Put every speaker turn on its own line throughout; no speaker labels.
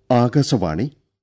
ആകാശവാണി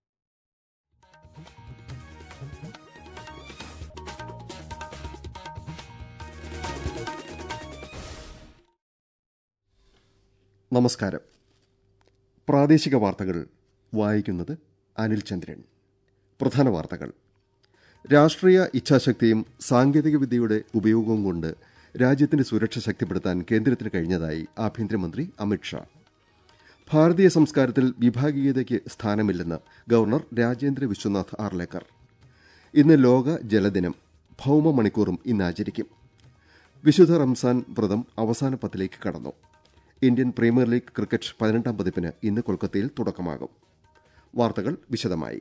നമസ്കാരം പ്രാദേശിക വാർത്തകൾ വായിക്കുന്നത് അനിൽ ചന്ദ്രൻ പ്രധാന വാർത്തകൾ രാഷ്ട്രീയ ഇച്ഛാശക്തിയും സാങ്കേതികവിദ്യയുടെ ഉപയോഗവും കൊണ്ട് രാജ്യത്തിന്റെ സുരക്ഷ ശക്തിപ്പെടുത്താൻ കേന്ദ്രത്തിന് കഴിഞ്ഞതായി ആഭ്യന്തരമന്ത്രി അമിത്ഷാ ഭാരതീയ സംസ്കാരത്തിൽ വിഭാഗീയതയ്ക്ക് സ്ഥാനമില്ലെന്ന് ഗവർണർ രാജേന്ദ്ര വിശ്വനാഥ് ആർലേക്കർ ഇന്ന് ലോക ജലദിനം ഭൌമ മണിക്കൂറും ഇന്ന് ആചരിക്കും വിശുദ്ധ റംസാൻ വ്രതം അവസാന പത്തിലേക്ക് കടന്നു ഇന്ത്യൻ പ്രീമിയർ ലീഗ് ക്രിക്കറ്റ് പതിനെട്ടാം പതിപ്പിന് ഇന്ന് കൊൽക്കത്തയിൽ തുടക്കമാകും വാർത്തകൾ വിശദമായി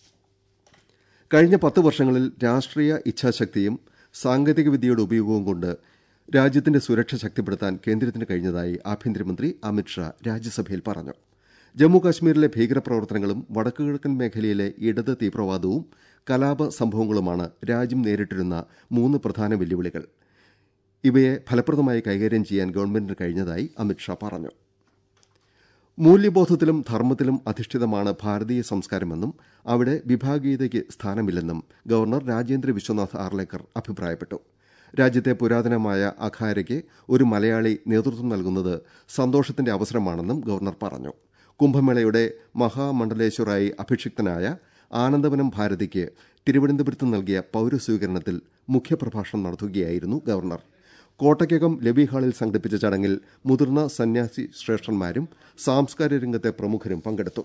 കഴിഞ്ഞ പത്ത് വർഷങ്ങളിൽ രാഷ്ട്രീയ ഇച്ഛാശക്തിയും സാങ്കേതികവിദ്യയുടെ ഉപയോഗവും കൊണ്ട് രാജ്യത്തിന്റെ സുരക്ഷ ശക്തിപ്പെടുത്താൻ കേന്ദ്രത്തിന് കഴിഞ്ഞതായി ആഭ്യന്തരമന്ത്രി അമിത്ഷാ രാജ്യസഭയിൽ പറഞ്ഞു ജമ്മുകാശ്മീരിലെ ഭീകരപ്രവർത്തനങ്ങളും വടക്കുകിഴക്കൻ മേഖലയിലെ ഇടത് തീവ്രവാദവും കലാപ സംഭവങ്ങളുമാണ് രാജ്യം നേരിട്ടിരുന്ന മൂന്ന് പ്രധാന വെല്ലുവിളികൾ ഇവയെ ഫലപ്രദമായി കൈകാര്യം ചെയ്യാൻ ഗവൺമെന്റിന് കഴിഞ്ഞതായി അമിത്ഷാ പറഞ്ഞു മൂല്യബോധത്തിലും ധർമ്മത്തിലും അധിഷ്ഠിതമാണ് ഭാരതീയ സംസ്കാരമെന്നും അവിടെ വിഭാഗീയതയ്ക്ക് സ്ഥാനമില്ലെന്നും ഗവർണർ രാജേന്ദ്ര വിശ്വനാഥ് ആർലേക്കർ അഭിപ്രായപ്പെട്ടു രാജ്യത്തെ പുരാതനമായ അഖാരയ്ക്ക് ഒരു മലയാളി നേതൃത്വം നൽകുന്നത് സന്തോഷത്തിന്റെ അവസരമാണെന്നും ഗവർണർ പറഞ്ഞു കുംഭമേളയുടെ മഹാമണ്ഡലേശ്വറായി അഭിഷിക്തനായ ആനന്ദവനം ഭാരതിക്ക് തിരുവനന്തപുരത്ത് നൽകിയ പൌരസ്വീകരണത്തിൽ മുഖ്യപ്രഭാഷണം നടത്തുകയായിരുന്നു ഗവർണർ കോട്ടയ്ക്കകം ലബി ഹാളിൽ സംഘടിപ്പിച്ച ചടങ്ങിൽ മുതിർന്ന സന്യാസി ശ്രേഷ്ഠന്മാരും സാംസ്കാരിക രംഗത്തെ പ്രമുഖരും പങ്കെടുത്തു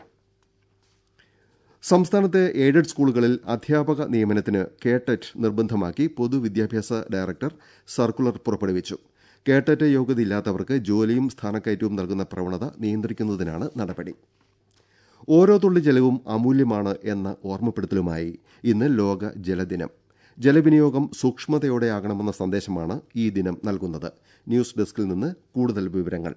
സംസ്ഥാനത്തെ എയ്ഡഡ് സ്കൂളുകളിൽ അധ്യാപക നിയമനത്തിന് കേട്ടറ്റ് നിർബന്ധമാക്കി പൊതുവിദ്യാഭ്യാസ ഡയറക്ടർ സർക്കുലർ പുറപ്പെടുവിച്ചു കേട്ടറ്റ് യോഗ്യതയില്ലാത്തവർക്ക് ജോലിയും സ്ഥാനക്കയറ്റവും നൽകുന്ന പ്രവണത നിയന്ത്രിക്കുന്നതിനാണ് നടപടി ഓരോ തുള്ളി ജലവും അമൂല്യമാണ് എന്ന ഓർമ്മപ്പെടുത്തലുമായി ഇന്ന് ലോക ജലദിനം ജലവിനിയോഗം സൂക്ഷ്മതയോടെയാകണമെന്ന സന്ദേശമാണ് ഈ ദിനം നൽകുന്നത് ന്യൂസ് ഡെസ്കിൽ നിന്ന് കൂടുതൽ വിവരങ്ങൾ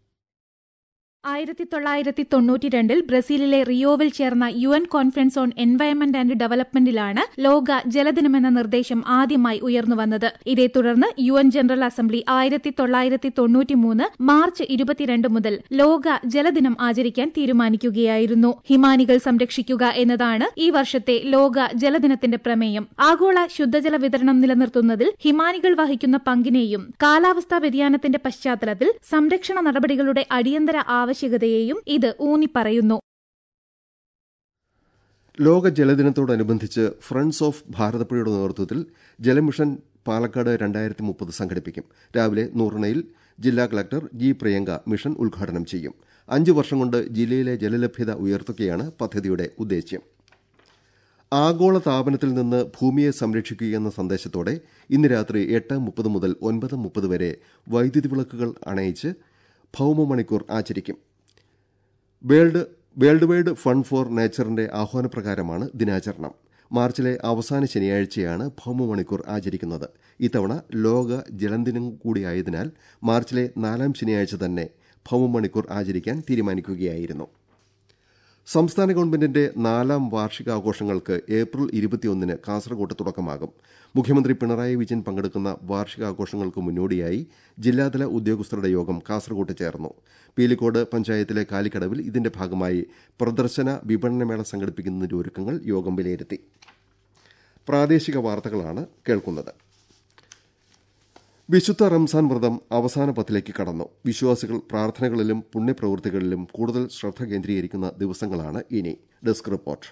ആയിരത്തി തൊള്ളായിരത്തി തൊണ്ണൂറ്റിരണ്ടിൽ ബ്രസീലിലെ റിയോവിൽ ചേർന്ന U N conference on environment and ഡെവലപ്മെന്റിലാണ് ലോക ജലദിനമെന്ന നിർദ്ദേശം ആദ്യമായി ഉയർന്നുവന്നത് ഇതേ തുടർന്ന് യു എൻ ജനറൽ അസംബ്ലി ആയിരത്തി തൊള്ളായിരത്തി തൊണ്ണൂറ്റിമൂന്ന് മാർച്ച് ഇരുപത്തിരണ്ട് മുതൽ ലോക ജലദിനം ആചരിക്കാൻ തീരുമാനിക്കുകയായിരുന്നു ഹിമാനികൾ സംരക്ഷിക്കുക എന്നതാണ് ഈ വർഷത്തെ ലോക ജലദിനത്തിന്റെ പ്രമേയം ആഗോള ശുദ്ധജല വിതരണം നിലനിർത്തുന്നതിൽ ഹിമാനികൾ വഹിക്കുന്ന പങ്കിനെയും കാലാവസ്ഥാ വ്യതിയാനത്തിന്റെ പശ്ചാത്തലത്തിൽ സംരക്ഷണ നടപടികളുടെ അടിയന്തര ആവശ്യകതയെയും ഇത് ഊന്നിപ്പറയുന്നു
ലോക ജലദിനത്തോടനുബന്ധിച്ച് ഫ്രണ്ട്സ് ഓഫ് ഭാരതപ്പുഴയുടെ നേതൃത്വത്തിൽ ജലമിഷൻ പാലക്കാട് രണ്ടായിരത്തി മുപ്പത് സംഘടിപ്പിക്കും രാവിലെ നൂറണയിൽ ജില്ലാ കളക്ടർ ജി പ്രിയങ്ക മിഷൻ ഉദ്ഘാടനം ചെയ്യും അഞ്ചു വർഷം കൊണ്ട് ജില്ലയിലെ ജലലഭ്യത ഉയർത്തുകയാണ് പദ്ധതിയുടെ ഉദ്ദേശ്യം ആഗോള താപനത്തിൽ നിന്ന് ഭൂമിയെ സംരക്ഷിക്കുകയെന്ന സന്ദേശത്തോടെ ഇന്ന് രാത്രി എട്ട് മുപ്പത് മുതൽ ഒൻപത് മുപ്പത് വരെ വൈദ്യുതി വിളക്കുകൾ അണയിച്ച് ഭൌമമണിക്കൂർ ആചരിക്കും world world wide fund for നേച്ചറിന്റെ ആഹ്വാനപ്രകാരമാണ് ദിനാചരണം മാർച്ചിലെ അവസാന ശനിയാഴ്ചയാണ് ഭൌമമണിക്കൂർ ആചരിക്കുന്നത് ഇത്തവണ ലോക ജലദിനം കൂടിയായതിനാൽ മാർച്ചിലെ നാലാം ശനിയാഴ്ച തന്നെ ഭൌമമണിക്കൂർ ആചരിക്കാൻ തീരുമാനിക്കുകയായിരുന്നു സംസ്ഥാന ഗവൺമെന്റിന്റെ നാലാം വാർഷികാഘോഷങ്ങൾക്ക് ഏപ്രിൽ ഇരുപത്തിയൊന്നിന് കാസർകോട്ട് തുടക്കമാകും മുഖ്യമന്ത്രി പിണറായി വിജയൻ പങ്കെടുക്കുന്ന വാർഷികാഘോഷങ്ങൾക്ക് മുന്നോടിയായി ജില്ലാതല ഉദ്യോഗസ്ഥരുടെ യോഗം കാസർകോട്ട് ചേർന്നു പീലിക്കോട് പഞ്ചായത്തിലെ കാലിക്കടവിൽ ഇതിന്റെ ഭാഗമായി പ്രദർശന വിപണനമേള സംഘടിപ്പിക്കുന്നതിന്റെ ഒരുക്കങ്ങൾ യോഗം വിലയിരുത്തി പ്രാദേശിക വാർത്തകളാണ് കേൾക്കുന്നത് വിശുദ്ധ റംസാൻ വ്രതം അവസാന പത്തിലേക്ക് കടന്നു വിശ്വാസികൾ പ്രാർത്ഥനകളിലും പുണ്യപ്രവൃത്തികളിലും കൂടുതൽ ശ്രദ്ധ കേന്ദ്രീകരിക്കുന്ന ദിവസങ്ങളാണ് ഇനി ഡെസ്ക് റിപ്പോർട്ട്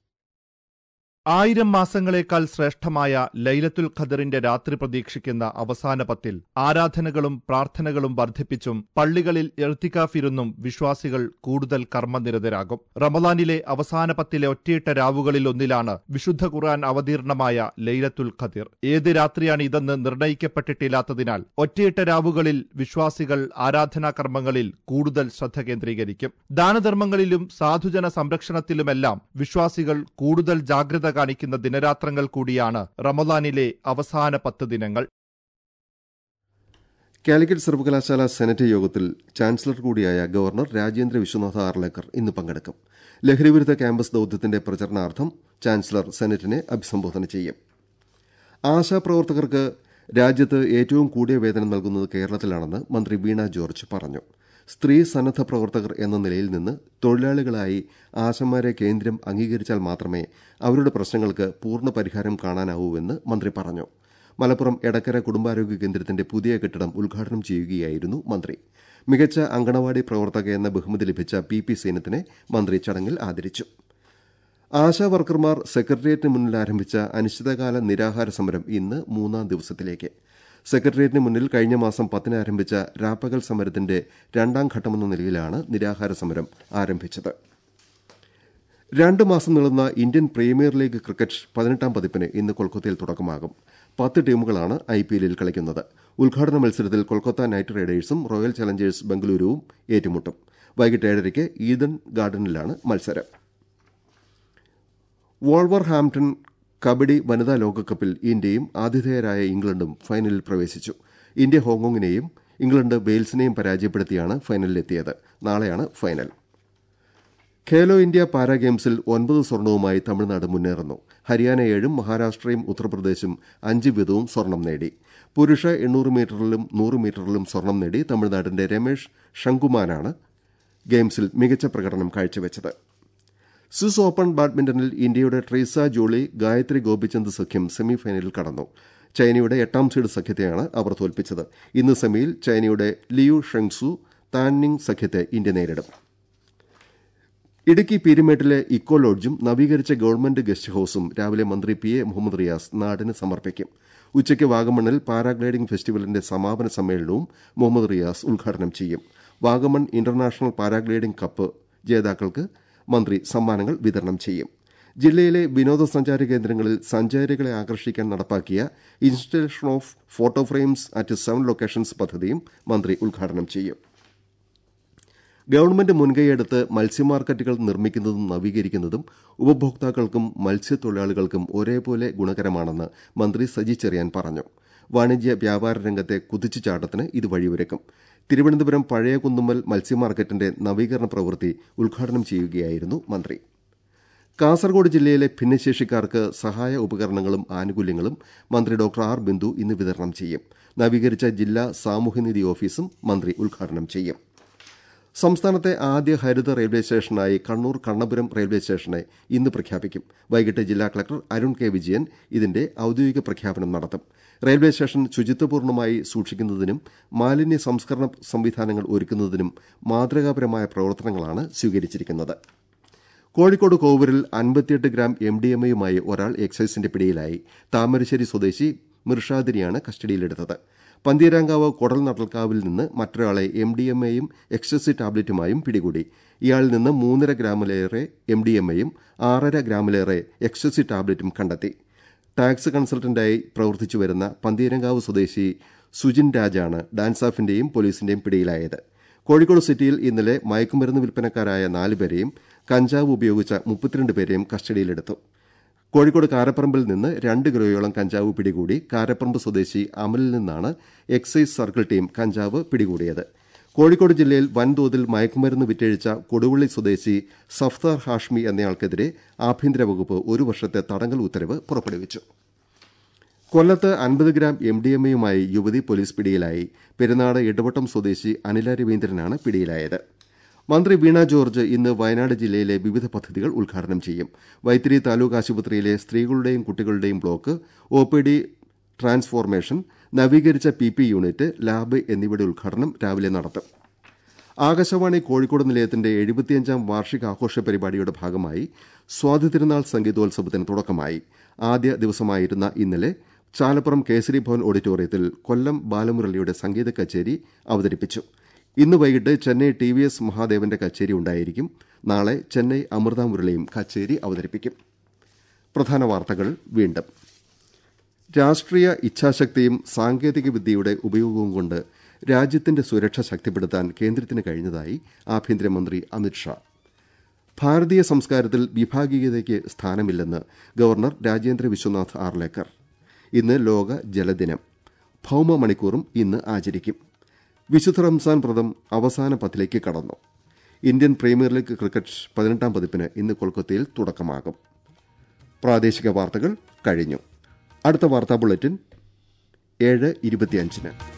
ആയിരം മാസങ്ങളേക്കാൾ ശ്രേഷ്ഠമായ ലൈലത്തുൽ ഖദറിന്റെ രാത്രി പ്രതീക്ഷിക്കുന്ന അവസാന പത്തിൽ ആരാധനകളും പ്രാർത്ഥനകളും വർദ്ധിപ്പിച്ചും പള്ളികളിൽ എഴുത്തിക്കാഫിരുന്നും വിശ്വാസികൾ കൂടുതൽ കർമ്മനിരതരാകും റമദാനിലെ അവസാന പത്തിലെ ഒറ്റയിട്ട രാവുകളിൽ ഒന്നിലാണ് വിശുദ്ധ ഖുർആൻ അവതീർണമായ ലൈലത്തുൽ ഖദിർ ഏത് രാത്രിയാണ് ഇതെന്ന് നിർണയിക്കപ്പെട്ടിട്ടില്ലാത്തതിനാൽ ഒറ്റയിട്ട രാവുകളിൽ വിശ്വാസികൾ ആരാധനാ കർമ്മങ്ങളിൽ കൂടുതൽ ശ്രദ്ധ കേന്ദ്രീകരിക്കും ദാനധർമ്മങ്ങളിലും സാധുജന സംരക്ഷണത്തിലുമെല്ലാം വിശ്വാസികൾ കൂടുതൽ ജാഗ്രത കാണിക്കുന്ന ദിനരാത്രങ്ങൾ കൂടിയാണ് റമദാനിലെ അവസാന പത്ത് ദിനങ്ങൾ
കാലിക്കറ്റ് സർവകലാശാല സെനറ്റ് യോഗത്തിൽ ചാൻസലർ കൂടിയായ ഗവർണർ രാജേന്ദ്ര വിശ്വനാഥ ആർലേക്കർ ഇന്ന് പങ്കെടുക്കും ലഹരിവിരുദ്ധ ക്യാമ്പസ് ദൌത്യത്തിന്റെ പ്രചരണാർത്ഥം ചാൻസലർ സെനറ്റിനെ അഭിസംബോധന ചെയ്യും ആശാപ്രവർത്തകർക്ക് രാജ്യത്ത് ഏറ്റവും കൂടിയ വേതനം നൽകുന്നത് കേരളത്തിലാണെന്ന് മന്ത്രി വീണ ജോർജ് പറഞ്ഞു സ്ത്രീ സന്നദ്ധ പ്രവർത്തകർ എന്ന നിലയിൽ നിന്ന് തൊഴിലാളികളായി ആശമാരെ കേന്ദ്രം അംഗീകരിച്ചാൽ മാത്രമേ അവരുടെ പ്രശ്നങ്ങൾക്ക് പൂർണ്ണ പരിഹാരം കാണാനാവൂവെന്ന് മന്ത്രി പറഞ്ഞു മലപ്പുറം എടക്കര കുടുംബാരോഗ്യ കേന്ദ്രത്തിന്റെ പുതിയ കെട്ടിടം ഉദ്ഘാടനം ചെയ്യുകയായിരുന്നു മന്ത്രി മികച്ച അങ്കണവാടി പ്രവർത്തക എന്ന ബഹുമതി ലഭിച്ച പി പി സേനത്തിനെ മന്ത്രി ചടങ്ങിൽ ആദരിച്ചു ആശാ വർക്കർമാർ സെക്രട്ടേറിയറ്റിന് മുന്നിൽ ആരംഭിച്ച അനിശ്ചിതകാല നിരാഹാര സമരം ഇന്ന് മൂന്നാം ദിവസത്തിലേക്ക് സെക്രട്ടേറിയറ്റിന് മുന്നിൽ കഴിഞ്ഞ മാസം പത്തിന് ആരംഭിച്ച രാപ്പകൽ സമരത്തിന്റെ രണ്ടാം ഘട്ടമെന്ന നിലയിലാണ് നിരാഹാര സമരം ആരംഭിച്ചത് രണ്ട് മാസം നീളുന്ന ഇന്ത്യൻ പ്രീമിയർ ലീഗ് ക്രിക്കറ്റ് പതിനെട്ടാം പതിപ്പിന് ഇന്ന് കൊൽക്കത്തയിൽ തുടക്കമാകും പത്ത് ടീമുകളാണ് ഐ പി എല്ലിൽ കളിക്കുന്നത് ഉദ്ഘാടന മത്സരത്തിൽ കൊൽക്കത്ത നൈറ്റ് റൈഡേഴ്സും റോയൽ ചലഞ്ചേഴ്സ് ബംഗളൂരുവും ഏറ്റുമുട്ടും വൈകിട്ട് ഏഴരയ്ക്ക് ഈഡൻ ഗാർഡനിലാണ് മത്സരം വോൾവർ ഹാംപ്ടൺ കബഡി വനിതാ ലോകകപ്പിൽ ഇന്ത്യയും ആതിഥേയരായ ഇംഗ്ലണ്ടും ഫൈനലിൽ പ്രവേശിച്ചു ഇന്ത്യ ഹോങ്കോങ്ങിനെയും ഇംഗ്ലണ്ട് വെയിൽസിനെയും പരാജയപ്പെടുത്തിയാണ് ഫൈനലിലെത്തിയത് നാളെയാണ് ഫൈനൽ ഖേലോ ഇന്ത്യ പാരാ ഗെയിംസിൽ ഒൻപത് സ്വർണവുമായി തമിഴ്നാട് മുന്നേറുന്നു ഹരിയാന ഏഴും മഹാരാഷ്ട്രയും ഉത്തർപ്രദേശും അഞ്ച് വീതവും സ്വർണം നേടി പുരുഷ എണ്ണൂറ് മീറ്ററിലും നൂറ് മീറ്ററിലും സ്വർണം നേടി തമിഴ്നാടിന്റെ രമേഷ് ഷങ്കുമാനാണ് ഗെയിംസിൽ മികച്ച പ്രകടനം കാഴ്ചവെച്ചത് സ്വിസ് ഓപ്പൺ ബാഡ്മിന്റണിൽ ഇന്ത്യയുടെ ട്രീസ ജോളി ഗായത്രി ഗോപിചന്ദ് സഖ്യം സെമിഫൈനലിൽ കടന്നു ചൈനയുടെ എട്ടാം സീഡ് സഖ്യത്തെയാണ് അവർ തോൽപ്പിച്ചത് ഇന്ന് സെമിയിൽ ചൈനയുടെ ലിയു ഷെങ്സു താൻനിങ് സഖ്യത്തെ ഇന്ത്യ നേരിടും ഇടുക്കി പീരുമേട്ടിലെ ഇക്കോ ലോഡ്ജും നവീകരിച്ച ഗവൺമെന്റ് ഗസ്റ്റ് ഹൌസും രാവിലെ മന്ത്രി പി എ മുഹമ്മദ് റിയാസ് നാടിന് സമർപ്പിക്കും ഉച്ചയ്ക്ക് വാഗമണ്ണിൽ പാരാഗ്ലൈഡിംഗ് ഫെസ്റ്റിവലിന്റെ സമാപന സമ്മേളനവും മുഹമ്മദ് റിയാസ് ഉദ്ഘാടനം ചെയ്യും വാഗമൺ ഇന്റർനാഷണൽ പാരാഗ്ലൈഡിംഗ് കപ്പ് ജേതാക്കൾക്ക് മന്ത്രി സമ്മാനങ്ങൾ വിതരണം ചെയ്യും ജില്ലയിലെ വിനോദസഞ്ചാര കേന്ദ്രങ്ങളിൽ സഞ്ചാരികളെ ആകർഷിക്കാൻ നടപ്പാക്കിയ installation of photo frames at seven locations പദ്ധതിയും മന്ത്രി ഉദ്ഘാടനം ചെയ്യും ഗവൺമെന്റ് മുൻകൈയെടുത്ത് മത്സ്യമാർക്കറ്റുകൾ നിർമ്മിക്കുന്നതും നവീകരിക്കുന്നതും ഉപഭോക്താക്കൾക്കും മത്സ്യത്തൊഴിലാളികൾക്കും ഒരേപോലെ ഗുണകരമാണെന്ന് മന്ത്രി സജി ചെറിയാൻ പറഞ്ഞു വാണിജ്യ വ്യാപാര രംഗത്തെ കുതിച്ചുചാട്ടത്തിന് ഇത് വഴിയൊരുക്കും തിരുവനന്തപുരം പഴയ കുന്നുമ്മൽ മത്സ്യമാർക്കറ്റിന്റെ നവീകരണ പ്രവൃത്തി ഉദ്ഘാടനം ചെയ്യുകയായിരുന്നു മന്ത്രി കാസർഗോഡ് ജില്ലയിലെ ഭിന്നശേഷിക്കാർക്ക് സഹായ ഉപകരണങ്ങളും ആനുകൂല്യങ്ങളും മന്ത്രി ഡോക്ടർ ആർ ബിന്ദു ഇന്ന് വിതരണം ചെയ്യും നവീകരിച്ച ജില്ലാ സാമൂഹ്യനിധി ഓഫീസും മന്ത്രി ഉദ്ഘാടനം ചെയ്യും സംസ്ഥാനത്തെ ആദ്യ ഹരിത റെയിൽവേ സ്റ്റേഷനായി കണ്ണൂർ കണ്ണപുരം റെയിൽവേ സ്റ്റേഷനെ ഇന്ന് പ്രഖ്യാപിക്കും വൈകിട്ട് ജില്ലാ കളക്ടർ അരുൺ കെ വിജയൻ ഇതിന്റെ ഔദ്യോഗിക പ്രഖ്യാപനം നടത്തും റെയിൽവേ സ്റ്റേഷൻ ശുചിത്വപൂർണ്ണമായി സൂക്ഷിക്കുന്നതിനും മാലിന്യ സംസ്കരണ സംവിധാനങ്ങൾ ഒരുക്കുന്നതിനും മാതൃകാപരമായ പ്രവർത്തനങ്ങളാണ് സ്വീകരിച്ചിരിക്കുന്നത് കോഴിക്കോട് കോവൂരിൽ അൻപത്തിയെട്ട് ഗ്രാം എം ഡി എം എയുമായി ഒരാൾ എക്സൈസിന്റെ പിടിയിലായി താമരശ്ശേരി സ്വദേശി മിർഷാദിനെയാണ് കസ്റ്റഡിയിലെടുത്തത് പന്തീരാങ്കാവ് കൊടൽ നടൽക്കാവിൽ നിന്ന് മറ്റൊരാളെ എം ഡി എം എയും എക്സ്റ്റസി ടാബ്ലറ്റുമായും പിടികൂടി ഇയാളിൽ നിന്ന് മൂന്നര ഗ്രാമിലേറെ എം ഡി എം എയും ആറര ഗ്രാമിലേറെ എക്സ്റ്റസി ടാബ്ലറ്റും കണ്ടെത്തി ടാക്സ് കൺസൾട്ടന്റായി പ്രവർത്തിച്ചു വരുന്ന പന്തീരങ്കാവ് സ്വദേശി സുജിൻ രാജാണ് ഡാൻസ് ഓഫിന്റെയും പോലീസിന്റെയും പിടിയിലായത് കോഴിക്കോട് സിറ്റിയിൽ ഇന്നലെ മയക്കുമരുന്ന് വിൽപ്പനക്കാരായ നാലുപേരെയും കഞ്ചാവ് ഉപയോഗിച്ച മുപ്പത്തിരണ്ട് പേരെയും കസ്റ്റഡിയിലെടുത്തു കോഴിക്കോട് കാരപ്പറമ്പിൽ നിന്ന് രണ്ട് കിലോയോളം കഞ്ചാവ് പിടികൂടി കാരപ്പറമ്പ് സ്വദേശി അമലിൽ നിന്നാണ് എക്സൈസ് സർക്കിൾ ടീം കഞ്ചാവ് പിടികൂടിയത് കോഴിക്കോട് ജില്ലയിൽ വൻതോതിൽ മയക്കുമരുന്ന് വിറ്റഴിച്ച കൊടുവള്ളി സ്വദേശി സഫ്താർ ഹാഷ്മി എന്നയാൾക്കെതിരെ ആഭ്യന്തര വകുപ്പ് ഒരു വർഷത്തെ തടങ്കൽ ഉത്തരവ് പുറപ്പെടുവിച്ചു കൊല്ലത്ത് അൻപത് ഗ്രാം എം ഡി എം എയുമായി യുവതി പോലീസ് പിടിയിലായി പെരുന്നാട് ഇടവട്ടം സ്വദേശി അനില രവീന്ദ്രനാണ് പിടിയിലായത് മന്ത്രി വീണ ജോർജ് ഇന്ന് വയനാട് ജില്ലയിലെ വിവിധ പദ്ധതികൾ ഉദ്ഘാടനം ചെയ്യും വൈത്തിരി താലൂക്ക് ആശുപത്രിയിലെ സ്ത്രീകളുടെയും കുട്ടികളുടെയും block O P D transformation നവീകരിച്ച പി പി യൂണിറ്റ് ലാബ് എന്നിവയുടെ ഉദ്ഘാടനം രാവിലെ നടത്തും ആകാശവാണി കോഴിക്കോട് നിലയത്തിന്റെ എഴുപത്തിയഞ്ചാം വാർഷികാഘോഷ പരിപാടിയുടെ ഭാഗമായി സ്വാതി തിരുനാൾ സംഗീതോത്സവത്തിന് തുടക്കമായി ആദ്യ ദിവസമായിരുന്ന ഇന്നലെ ചാലപ്പുറം കേസരി ഭവൻ ഓഡിറ്റോറിയത്തിൽ കൊല്ലം ബാലമുരളിയുടെ സംഗീത കച്ചേരി അവതരിപ്പിച്ചു ഇന്ന് വൈകിട്ട് ചെന്നൈ ടി വി എസ് മഹാദേവന്റെ കച്ചേരി ഉണ്ടായിരിക്കും നാളെ ചെന്നൈ അമൃത മുരളിയും കച്ചേരി അവതരിപ്പിക്കും പ്രധാന വാർത്തകൾ വീണ്ടും രാഷ്ട്രീയ ഇച്ഛാശക്തിയും സാങ്കേതിക വിദ്യയുടെ ഉപയോഗവും കൊണ്ട് രാജ്യത്തിന്റെ സുരക്ഷ ശക്തിപ്പെടുത്താൻ കേന്ദ്രത്തിന് കഴിഞ്ഞതായി ആഭ്യന്തരമന്ത്രി അമിത്ഷാ ഭാരതീയ സംസ്കാരത്തിൽ വിഭാഗീയതയ്ക്ക് സ്ഥാനമില്ലെന്ന് ഗവർണർ രാജേന്ദ്ര വിശ്വനാഥ് ആർലേക്കർ ഇന്ന് ലോക ജലദിനം ഭൌമ മണിക്കൂറും ഇന്ന് ആചരിക്കും വിശുദ്ധ റംസാൻ വ്രതം അവസാന പത്തിലേക്ക് കടന്നു ഇന്ത്യൻ പ്രീമിയർ ലീഗ് ക്രിക്കറ്റ് പതിനെട്ടാം പതിപ്പിന് ഇന്ന് കൊൽക്കത്തയിൽ തുടക്കമാകും പ്രാദേശിക വാർത്തകൾ കഴിഞ്ഞു അടുത്ത വാർത്താ ബുള്ളറ്റിൻ ഏഴ് ഇരുപത്തിയഞ്ചിന്